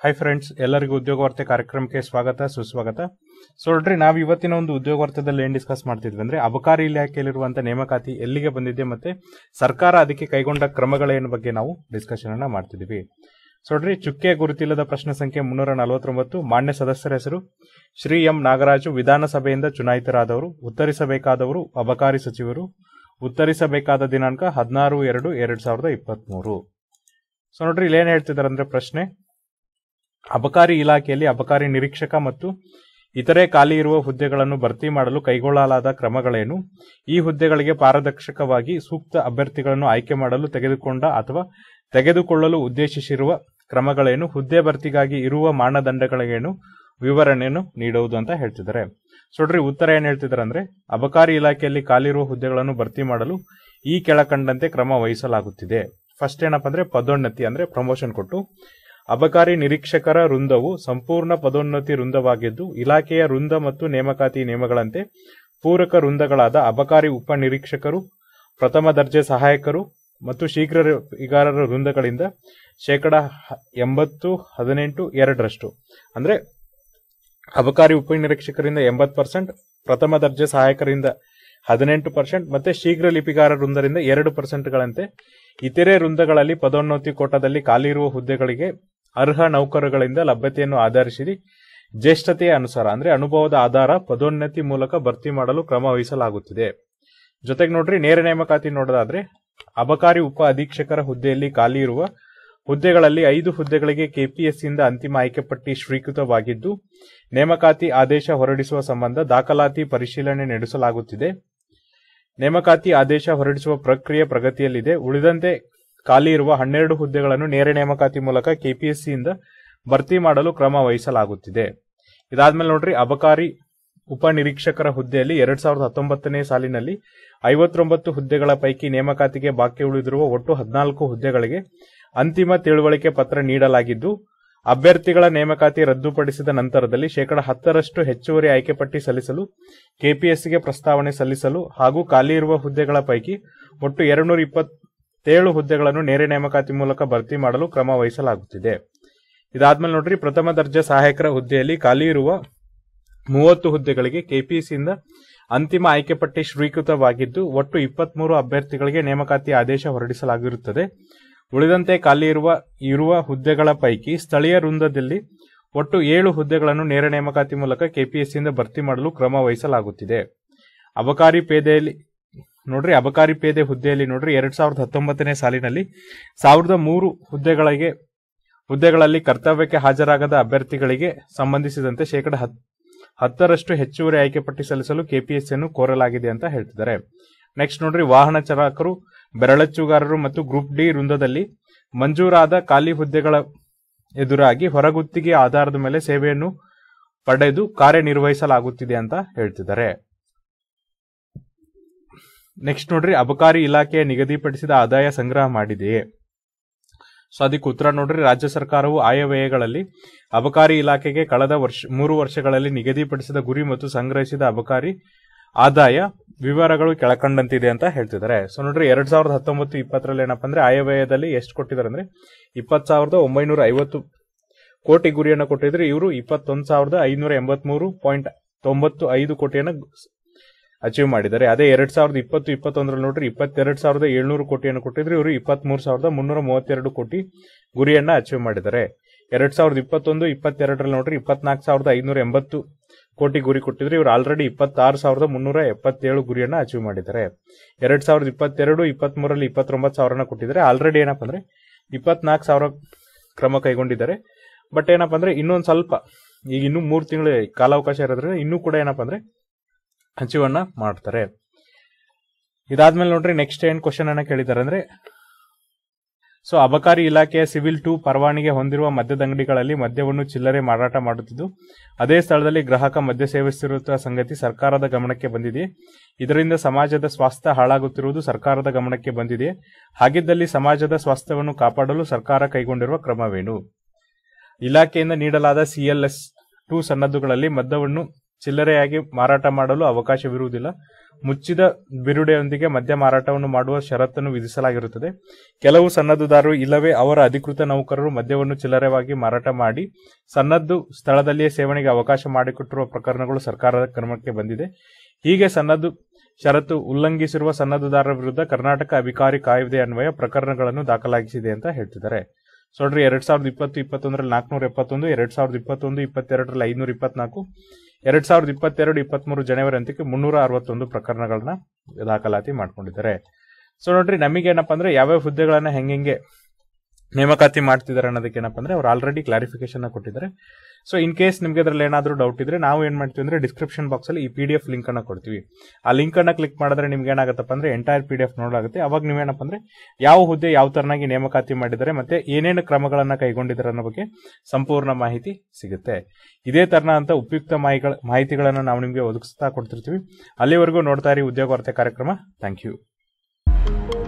hi friends ಎಲ್ಲರಿಗೂ ಉದ್ಯೋಗ ವಾರ್ತೆ ಕಾರ್ಯಕ್ರಮಕ್ಕೆ ಸ್ವಾಗತ ಸುಸ್ವಾಗತ ಸೊ ನೋಡ್ರಿ ನಾವು ಇವತ್ತಿನ ಒಂದು ಉದ್ಯೋಗ ವಾರ್ತೆದಲ್ಲಿ ಏನ್ ಡಿಸ್ಕಸ್ ಮಾಡ್ತಿದ್ವಿ ಅಂದ್ರೆ ಅಬಕಾರಿ ಇಲಾಖೆಯಲ್ಲಿರುವಂತಹ ನೇಮಕಾತಿ ಎಲ್ಲಿಗೆ ಬಂದಿದೆ ಮತ್ತೆ ಸರ್ಕಾರ ಅದಕ್ಕೆ ಕೈಗೊಂಡ ಕ್ರಮಗಳೇನು ಬಗ್ಗೆ ನಾವು ಡಿಸ್ಕಷನ್ ಅನ್ನ ಮಾಡ್ತಿದ್ವಿ ಸೊ ನೋಡ್ರಿ ಚುಕ್ಕೆ ಗುರುತಿಲ್ಲದ ಪ್ರಶ್ನೆ ಸಂಖ್ಯೆ ಮುನ್ನೂರ ನಲವತ್ತೊಂಬತ್ತು ಮಾನ್ಯ ಸದಸ್ಯರ ಹೆಸರು ಶ್ರೀ ಎಂ ನಾಗರಾಜು ವಿಧಾನಸಭೆಯಿಂದ ಚುನಾಯಿತರಾದವರು ಉತ್ತರಿಸಬೇಕಾದವರು ಅಬಕಾರಿ ಸಚಿವರು ಉತ್ತರಿಸಬೇಕಾದ ದಿನಾಂಕ ಹದಿನಾರು ಎರಡು ಎರಡ್ ಸಾವಿರದ ಇಪ್ಪತ್ಮೂರು ಸೊ ನೋಡ್ರಿ ಇಲ್ಲಿ ಏನ್ ಹೇಳ್ತಿದ್ದಾರೆ ಅಂದ್ರೆ ಪ್ರಶ್ನೆ ಅಬಕಾರಿ ಇಲಾಖೆಯಲ್ಲಿ ಅಬಕಾರಿ ನಿರೀಕ್ಷಕ ಮತ್ತು ಇತರೆ ಖಾಲಿ ಇರುವ ಹುದ್ದೆಗಳನ್ನು ಭರ್ತಿ ಮಾಡಲು ಕೈಗೊಳ್ಳಲಾದ ಕ್ರಮಗಳೇನು ಈ ಹುದ್ದೆಗಳಿಗೆ ಪಾರದರ್ಶಕವಾಗಿ ಸೂಕ್ತ ಅಭ್ಯರ್ಥಿಗಳನ್ನು ಆಯ್ಕೆ ಮಾಡಲು ತೆಗೆದುಕೊಂಡ ಅಥವಾ ತೆಗೆದುಕೊಳ್ಳಲು ಉದ್ದೇಶಿಸಿರುವ ಕ್ರಮಗಳೇನು ಹುದ್ದೆ ಭರ್ತಿಗಾಗಿ ಇರುವ ಮಾನದಂಡಗಳೇನು ವಿವರಣೆಯನ್ನು ನೀಡುವುದು ಅಂತ ಹೇಳ್ತಿದ್ದಾರೆ ಸೊ ನೋಡ್ರಿ ಉತ್ತರ ಏನ್ ಹೇಳ್ತಿದ್ದಾರೆ ಅಂದ್ರೆ ಅಬಕಾರಿ ಇಲಾಖೆಯಲ್ಲಿ ಖಾಲಿರುವ ಹುದ್ದೆಗಳನ್ನು ಭರ್ತಿ ಮಾಡಲು ಈ ಕೆಳಕಂಡಂತೆ ಕ್ರಮ ವಹಿಸಲಾಗುತ್ತಿದೆ ಫಸ್ಟ್ ಏನಪ್ಪಾ ಅಂದ್ರೆ ಪದೋನ್ನತಿ ಅಂದ್ರೆ ಪ್ರಮೋಷನ್ ಕೊಟ್ಟು ಅಬಕಾರಿ ನಿರೀಕ್ಷಕರ ವೃಂದವು ಸಂಪೂರ್ಣ ಪದೋನ್ನತಿ ವೃಂದವಾಗಿದ್ದು ಇಲಾಖೆಯ ವೃಂದ ಮತ್ತು ನೇಮಕಾತಿ ನಿಯಮಗಳಂತೆ ಪೂರಕ ವೃಂದಗಳಾದ ಅಬಕಾರಿ ಉಪನಿರೀಕ್ಷಕರು ಪ್ರಥಮ ದರ್ಜೆ ಸಹಾಯಕರು ಮತ್ತು ಶೀಘ್ರಗಾರರ ವೃಂದಗಳಿಂದ ಶೇಕಡ ಹ- ಎಂಬತ್ತು ಹದಿನೆಂಟು ಎರಡರಷ್ಟು ಅಂದ್ರೆ ಅಬಕಾರಿ ಉಪನಿರೀಕ್ಷಕರಿಂದ ಎಂಬತ್ತು ಪರ್ಸೆಂಟ್ ಪ್ರಥಮ ದರ್ಜೆ ಸಹಾಯಕರಿಂದ ಹದಿನೆಂಟು ಪರ್ಸೆಂಟ್ ಮತ್ತೆ ಶೀಘ್ರ ಲಿಪಿಗಾರ ವೃಂದರಿಂದ ಎರಡು ಪರ್ಸೆಂಟ್ಗಳಂತೆ ಇತರೆ ವೃಂದಗಳಲ್ಲಿ ಪದೋನ್ನತಿ ಕೋಟಾದಲ್ಲಿ ಖಾಲಿ ಇರುವ ಹುದ್ದೆಗಳಿಗೆ ಅರ್ಹ ನೌಕರಗಳಿಂದ ಲಭ್ಯತೆಯನ್ನು ಆಧರಿಸಿ ಜ್ಯೇಷ್ಠತೆಯ ಅನುಸಾರ ಅಂದ್ರೆ ಅನುಭವದ ಆಧಾರ ಪದೋನ್ನತಿ ಮೂಲಕ ಭರ್ತಿ ಮಾಡಲು ಕ್ರಮ ವಹಿಸಲಾಗುತ್ತಿದೆ ಜೊತೆಗೆ ನೋಡ್ರಿ ನೇರ ನೇಮಕಾತಿ ನೋಡೋದಾದ್ರೆ ಅಬಕಾರಿ ಉಪ ಅಧೀಕ್ಷಕರ ಹುದ್ದೆಯಲ್ಲಿ ಖಾಲಿ ಇರುವ ಹುದ್ದೆಗಳಲ್ಲಿ ಐದು ಹುದ್ದೆಗಳಿಗೆ ಕೆಪಿಎಸ್ಸಿಯಿಂದ ಅಂತಿಮ ಆಯ್ಕೆ ಪಟ್ಟಿ ಸ್ವೀಕೃತವಾಗಿದ್ದು ನೇಮಕಾತಿ ಆದೇಶ ಹೊರಡಿಸುವ ಸಂಬಂಧ ದಾಖಲಾತಿ ಪರಿಶೀಲನೆ ನಡೆಸಲಾಗುತ್ತಿದೆ ನೇಮಕಾತಿ ಆದೇಶ ಹೊರಡಿಸುವ ಪ್ರಕ್ರಿಯೆ ಪ್ರಗತಿಯಲ್ಲಿದೆ ಉಳಿದಂತೆ ಖಾಲಿ ಇರುವ ಹನ್ನೆರಡು ಹುದ್ದೆಗಳನ್ನು ನೇರ ನೇಮಕಾತಿ ಮೂಲಕ ಕೆಪಿಎಸ್ಸಿಯಿಂದ ಭರ್ತಿ ಮಾಡಲು ಕ್ರಮ ವಹಿಸಲಾಗುತ್ತಿದೆ ಇದಾದ್ಮೇಲೆ ನೋಡ್ರಿ ಅಬಕಾರಿ ಉಪನಿರೀಕ್ಷಕರ ಹುದ್ದೆಯಲ್ಲಿ ಎರಡ್ ಸಾವಿರದ ಹತ್ತೊಂಬತ್ತನೇ ಸಾಲಿನಲ್ಲಿ ಐವತ್ತೊಂಬತ್ತು ಹುದ್ದೆಗಳ ಪೈಕಿ ನೇಮಕಾತಿಗೆ ಬಾಕಿ ಉಳಿದಿರುವ ಒಟ್ಟು ಹದಿನಾಲ್ಕು ಹುದ್ದೆಗಳಿಗೆ ಅಂತಿಮ ತಿಳುವಳಿಕೆ ಪತ್ರ ನೀಡಲಾಗಿದ್ದು ಅಭ್ಯರ್ಥಿಗಳ ನೇಮಕಾತಿ ರದ್ದುಪಡಿಸಿದ ನಂತರದಲ್ಲಿ ಶೇಕಡ ಹತ್ತರಷ್ಟು ಹೆಚ್ಚುವರಿ ಆಯ್ಕೆ ಪಟ್ಟಿ ಸಲ್ಲಿಸಲು ಕೆಪಿಎಸ್ಸಿಗೆ ಪ್ರಸ್ತಾವನೆ ಸಲ್ಲಿಸಲು ಹಾಗೂ ಖಾಲಿ ಇರುವ ಹುದ್ದೆಗಳ ಪೈಕಿ ಒಟ್ಟು ಎರಡ್ನೂರ ಇಪ್ಪತ್ತೇಳು ಹುದ್ದೆಗಳನ್ನು ನೇರ ನೇಮಕಾತಿ ಮೂಲಕ ಭರ್ತಿ ಮಾಡಲು ಕ್ರಮ ವಹಿಸಲಾಗುತ್ತಿದೆ ಇದಾದ್ಮೇಲೆ ನೋಡ್ರಿ ಪ್ರಥಮ ದರ್ಜೆ ಸಹಾಯಕರ ಹುದ್ದೆಯಲ್ಲಿ ಖಾಲಿ ಇರುವ ಮೂವತ್ತು ಹುದ್ದೆಗಳಿಗೆ ಕೆಪಿಎಸ್ಸಿಯಿಂದ ಅಂತಿಮ ಆಯ್ಕೆ ಪಟ್ಟಿ ಸ್ವೀಕೃತವಾಗಿದ್ದು ಒಟ್ಟು ಇಪ್ಪತ್ಮೂರು ಅಭ್ಯರ್ಥಿಗಳಿಗೆ ನೇಮಕಾತಿ ಆದೇಶ ಹೊರಡಿಸಲಾಗಿರುತ್ತದೆ ಉಳಿದಂತೆ ಖಾಲಿ ಇರುವ ಇರುವ ಹುದ್ದೆಗಳ ಪೈಕಿ ಸ್ಥಳೀಯ ವೃಂದದಲ್ಲಿ ಒಟ್ಟು ಏಳು ಹುದ್ದೆಗಳನ್ನು ನೇರ ನೇಮಕಾತಿ ಮೂಲಕ ಕೆಪಿಎಸ್ಸಿಯಿಂದ ಭರ್ತಿ ಮಾಡಲು ಕ್ರಮ ವಹಿಸಲಾಗುತ್ತಿದೆ ಅಬಕಾರಿ ಪೇದೆಯಲ್ಲಿ ನೋಡ್ರಿ ಅಬಕಾರಿ ಪೇದೆ ಹುದ್ದೆಯಲ್ಲಿ ನೋಡ್ರಿ ಎರಡ್ ಸಾವಿರದ ಹತ್ತೊಂಬತ್ತನೇ ಸಾಲಿನಲ್ಲಿ ಸಾವಿರದ ಮೂರು ಹುದ್ದೆಗಳಿಗೆ ಹುದ್ದೆಗಳಲ್ಲಿ ಕರ್ತವ್ಯಕ್ಕೆ ಹಾಜರಾಗದ ಅಭ್ಯರ್ಥಿಗಳಿಗೆ ಸಂಬಂಧಿಸಿದಂತೆ ಶೇಕಡ ಹತ್ ಹತ್ತರಷ್ಟು ಹೆಚ್ಚುವರಿ ಆಯ್ಕೆ ಪಟ್ಟಿ ಸಲ್ಲಿಸಲು ಕೆಪಿಎಸ್ಸಿಯನ್ನು ಕೋರಲಾಗಿದೆ ಅಂತ ಹೇಳ್ತಿದ್ದಾರೆ ನೆಕ್ಸ್ಟ್ ನೋಡ್ರಿ ವಾಹನ ಚಾಲಕರು ಬೆರಳಚ್ಚುಗಾರರು ಮತ್ತು ಗ್ರೂಪ್ ಡಿ ವೃಂದದಲ್ಲಿ ಮಂಜೂರಾದ ಖಾಲಿ ಹುದ್ದೆಗಳ ಎದುರಾಗಿ ಹೊರಗುತ್ತಿಗೆ ಆಧಾರದ ಮೇಲೆ ಸೇವೆಯನ್ನು ಪಡೆದು ಕಾರ್ಯನಿರ್ವಹಿಸಲಾಗುತ್ತಿದೆ ಅಂತ ಹೇಳ್ತಿದ್ದಾರೆ ನೆಕ್ಸ್ಟ್ ನೋಡ್ರಿ ಅಬಕಾರಿ ಇಲಾಖೆಯ ನಿಗದಿಪಡಿಸಿದ ಆದಾಯ ಸಂಗ್ರಹ ಮಾಡಿದೆಯೇ ಸೊ ಅದಕ್ಕೆ ಉತ್ತರ ನೋಡ್ರಿ ರಾಜ್ಯ ಸರ್ಕಾರವು ಆಯವ್ಯಯಗಳಲ್ಲಿ ಅಬಕಾರಿ ಇಲಾಖೆಗೆ ಕಳೆದ ವರ್ಷ ಮೂರು ವರ್ಷಗಳಲ್ಲಿ ನಿಗದಿಪಡಿಸಿದ ಗುರಿ ಮತ್ತು ಸಂಗ್ರಹಿಸಿದ ಅಬಕಾರಿ ಆದಾಯ ವಿವರಗಳು ಕೆಳಕಂಡಂತಿದೆ ಅಂತ ಹೇಳ್ತಿದ್ದಾರೆ ಸೊ ನೋಡ್ರಿ ಎರಡ್ ಸಾವಿರದ ಹತ್ತೊಂಬತ್ತು ಇಪ್ಪತ್ತರಲ್ಲಿ ಏನಪ್ಪಾ ಅಂದ್ರೆ ಆಯವ್ಯಯದಲ್ಲಿ ಎಷ್ಟು ಕೊಟ್ಟಿದ್ದಾರೆ ಅಂದ್ರೆ ಇಪ್ಪತ್ ಸಾವಿರದ ಒಂಬೈನೂರ ಐವತ್ತು ಕೋಟಿ ಗುರಿಯನ್ನು ಕೊಟ್ಟಿದ್ರೆ ಇವರು ಇಪ್ಪತ್ತೊಂದು ಸಾವಿರದ ಐನೂರ ಎಂಬತ್ಮೂರು ಪಾಯಿಂಟ್ ತೊಂಬತ್ತು ಐದು ಕೋಟಿಯನ್ನು ಅಚೀವ್ ಮಾಡಿದ್ದಾರೆ ಅದೇ ಎರಡ್ ಸಾವಿರದ ಇಪ್ಪತ್ತು ಇಪ್ಪತ್ತೊಂದರಲ್ಲಿ ನೋಡ್ರಿ ಇಪ್ಪತ್ತೆರಡು ಸಾವಿರದ ಏಳ್ನೂರು ಕೋಟಿಯನ್ನು ಕೊಟ್ಟಿದ್ರೆ ಇವರು ಇಪ್ಪತ್ಮೂರು ಸಾವಿರದ ಮುನ್ನೂರ ಮೂವತ್ತೆರಡು ಕೋಟಿ ಗುರಿಯನ್ನ ಅಚೀವ್ ಮಾಡಿದ್ದಾರೆ ಎರಡ್ ಸಾವಿರದ ಇಪ್ಪತ್ತೊಂದು ಇಪ್ಪತ್ತೆರಡರಲ್ಲಿ ನೋಡ್ರಿ ಇಪ್ಪತ್ನಾಲ್ಕು ಸಾವಿರದ ಐನೂರ ಎಂಬತ್ತು ಕೋಟಿ ಗುರಿ ಕೊಟ್ಟಿದ್ರೆ ಇವರು ಆಲ್ರೆಡಿ ಇಪ್ಪತ್ತಾರು ಸಾವಿರದ ಮುನ್ನೂರ ಎಪ್ಪತ್ತೇಳು ಗುರಿಯನ್ನ ಅಚೀವ್ ಮಾಡಿದ್ದಾರೆ ಎರಡ್ ಸಾವಿರದ ಇಪ್ಪತ್ತೆರಡು ಇಪ್ಪತ್ಮೂರರಲ್ಲಿ ಇಪ್ಪತ್ತೊಂಬತ್ತು ಸಾವಿರನ ಕೊಟ್ಟಿದ್ದಾರೆ ಆಲ್ರೆಡಿ ಏನಪ್ಪ ಅಂದ್ರೆ ಇಪ್ಪತ್ನಾಲ್ಕು ಸಾವಿರ ಕ್ರಮ ಕೈಗೊಂಡಿದ್ದಾರೆ ಬಟ್ ಏನಪ್ಪ ಅಂದ್ರೆ ಇನ್ನೊಂದು ಸ್ವಲ್ಪ ಈಗ ಇನ್ನೂ ಮೂರು ತಿಂಗಳು ಕಾಲಾವಕಾಶ ಇರೋದ್ರಿಂದ ಇನ್ನೂ ಕೂಡ ಏನಪ್ಪ ಅಂದ್ರೆ ಅಚೀವ್ ಅನ್ನ ಮಾಡ್ತಾರೆ ಇದಾದ್ಮೇಲೆ ನೋಡ್ರಿ ನೆಕ್ಸ್ಟ್ ಏನ್ ಕ್ವಶನ್ ಅನ್ನ ಕೇಳಿದ್ದಾರೆ ಅಂದ್ರೆ ಸೊ ಅಬಕಾರಿ ಇಲಾಖೆಯ ಸಿವಿಲ್ ಟು ಪರವಾನಗಿ ಹೊಂದಿರುವ ಮದ್ಯದ ಅಂಗಡಿಗಳಲ್ಲಿ ಮದ್ಯವನ್ನು ಚಿಲ್ಲರೆ ಮಾರಾಟ ಮಾಡುತ್ತಿದ್ದು ಅದೇ ಸ್ಥಳದಲ್ಲಿ ಗ್ರಾಹಕ ಮದ್ಯ ಸೇವಿಸುತ್ತಿರುವ ಸಂಗತಿ ಸರ್ಕಾರದ ಗಮನಕ್ಕೆ ಬಂದಿದೆ ಇದರಿಂದ ಸಮಾಜದ ಸ್ವಾಸ್ಥ್ಯ ಹಾಳಾಗುತ್ತಿರುವುದು ಸರ್ಕಾರದ ಗಮನಕ್ಕೆ ಬಂದಿದೆ ಹಾಗಿದ್ದಲ್ಲಿ ಸಮಾಜದ ಸ್ವಾಸ್ಥ್ಯವನ್ನು ಕಾಪಾಡಲು ಸರ್ಕಾರ ಕೈಗೊಂಡಿರುವ ಕ್ರಮವೇನು ಇಲಾಖೆಯಿಂದ ನೀಡಲಾದ ಸಿಎಲ್ಎಸ್ ಟು ಸನ್ನದ್ದುಗಳಲ್ಲಿ ಮದ್ಯವನ್ನು ಚಿಲ್ಲರೆಯಾಗಿ ಮಾರಾಟ ಮಾಡಲು ಅವಕಾಶವಿರುವುದಿಲ್ಲ ಮುಚ್ಚಿದ ಬಿರುಡೆಯೊಂದಿಗೆ ಮದ್ಯ ಮಾರಾಟವನ್ನು ಮಾಡುವ ಷರತ್ತನ್ನು ವಿಧಿಸಲಾಗಿರುತ್ತದೆ ಕೆಲವು ಸನ್ನದ್ದುದಾರರು ಇಲ್ಲವೇ ಅವರ ಅಧಿಕೃತ ನೌಕರರು ಮದ್ಯವನ್ನು ಚಿಲ್ಲರೆಯಾಗಿ ಮಾರಾಟ ಮಾಡಿ ಸನ್ನದ್ದು ಸ್ಥಳದಲ್ಲಿಯೇ ಸೇವನೆಗೆ ಅವಕಾಶ ಮಾಡಿಕೊಟ್ಟಿರುವ ಪ್ರಕರಣಗಳು ಸರ್ಕಾರದ ಕ್ರಮಕ್ಕೆ ಬಂದಿದೆ ಹೀಗೆ ಸನ್ನದ್ದು ಷರತ್ತು ಉಲ್ಲಂಘಿಸಿರುವ ಸನ್ನದ್ದುದಾರರ ವಿರುದ್ಧ ಕರ್ನಾಟಕ ಅಧಿಕಾರಿ ಕಾಯ್ದೆ ಅನ್ವಯ ಪ್ರಕರಣಗಳನ್ನು ದಾಖಲಾಗಿಸಿದೆ ಅಂತ ಹೇಳ್ತಿದ್ದಾರೆ ಸೊ ನೋಡ್ರಿ ಎರಡ್ ಸಾವಿರದ ಇಪ್ಪತ್ತು ಇಪ್ಪತ್ತೊಂದರಲ್ಲಿ ನಾಲ್ಕುನೂರ ಎಪ್ಪತ್ತೊಂದು ಎರಡ್ ಸಾವಿರದ ಇಪ್ಪತ್ತೊಂದು ಇಪ್ಪತ್ತೆರಡರಲ್ಲಿ ಐನೂರ ಇಪ್ಪತ್ನಾಲ್ಕು ಎರಡ್ ಸಾವಿರದ ಇಪ್ಪತ್ತೆರಡು ಇಪ್ಪತ್ಮೂರು ಜನವರಿ ಅಂತ್ಯಕ್ಕೆ ಮುನ್ನೂರ ಅರವತ್ತೊಂದು ಪ್ರಕರಣಗಳನ್ನ ದಾಖಲಾತಿ ಮಾಡ್ಕೊಂಡಿದ್ದಾರೆ ಸೊ ನೋಡ್ರಿ ನಮಗೆ ಏನಪ್ಪಾ ಅಂದ್ರೆ ಯಾವ್ಯಾವ ಹುದ್ದೆಗಳನ್ನ ಹೆಂಗೆ ನೇಮಕಾತಿ ಮಾಡ್ತಿದ್ದಾರೆ ಅನ್ನೋದಕ್ಕೆ ಏನಪ್ಪಾ ಅಂದ್ರೆ ಅವ್ರು ಆಲ್ರೆಡಿ ಕ್ಲಾರಿಫಿಕೇಶನ್ ಕೊಟ್ಟಿದ್ದಾರೆ ಸೊ ಇನ್ ಕೇಸ್ ನಿಮ್ಗೆ ಅದ್ರಲ್ಲಿ ಏನಾದರೂ ಡೌಟ್ ಇದ್ರೆ ನಾವು ಏನ್ ಮಾಡ್ತೀವಿ ಅಂದ್ರೆ ಡಿಸ್ಕ್ರಿಪ್ಷನ್ ಬಾಕ್ಸ್ ಅಲ್ಲಿ ಈ ಪಿ ಡಿ ಎಫ್ ಲಿಂಕ್ ಅನ್ನ ಕೊಡ್ತೀವಿ ಆ ಲಿಂಕ್ ಅನ್ನ ಕ್ಲಿಕ್ ಮಾಡಿದ್ರೆ ನಿಮ್ಗೆ ಏನಾಗುತ್ತಪ್ಪ ಅಂದ್ರೆ ಎಂಟೈರ್ ಪಿ ಡಿ ಎಫ್ ನೋಡಾಗುತ್ತೆ ಅವಾಗ ನೀವೇನಪ್ಪ ಅಂದ್ರೆ ಯಾವ ಹುದ್ದೆ ಯಾವ ತರನಾಗಿ ನೇಮಕಾತಿ ಮಾಡಿದ್ದಾರೆ ಮತ್ತೆ ಏನೇನು ಕ್ರಮಗಳನ್ನ ಕೈಗೊಂಡಿದ್ದಾರೆ ಅನ್ನೋ ಬಗ್ಗೆ ಸಂಪೂರ್ಣ ಮಾಹಿತಿ ಸಿಗುತ್ತೆ ಇದೇ ತರನ ಅಂತ ಉಪಯುಕ್ತ ಮಾಹಿತಿಗಳ ಮಾಹಿತಿಗಳನ್ನ ನಾವು ನಿಮಗೆ ಒದಗಿಸ್ತಾ ಕೊಡ್ತಿರ್ತೀವಿ ಅಲ್ಲಿವರೆಗೂ ನೋಡ್ತಾ ಇರಿ ಉದ್ಯೋಗ ವಾರ್ತೆ ಕಾರ್ಯಕ್ರಮ ಥ್ಯಾಂಕ್ ಯು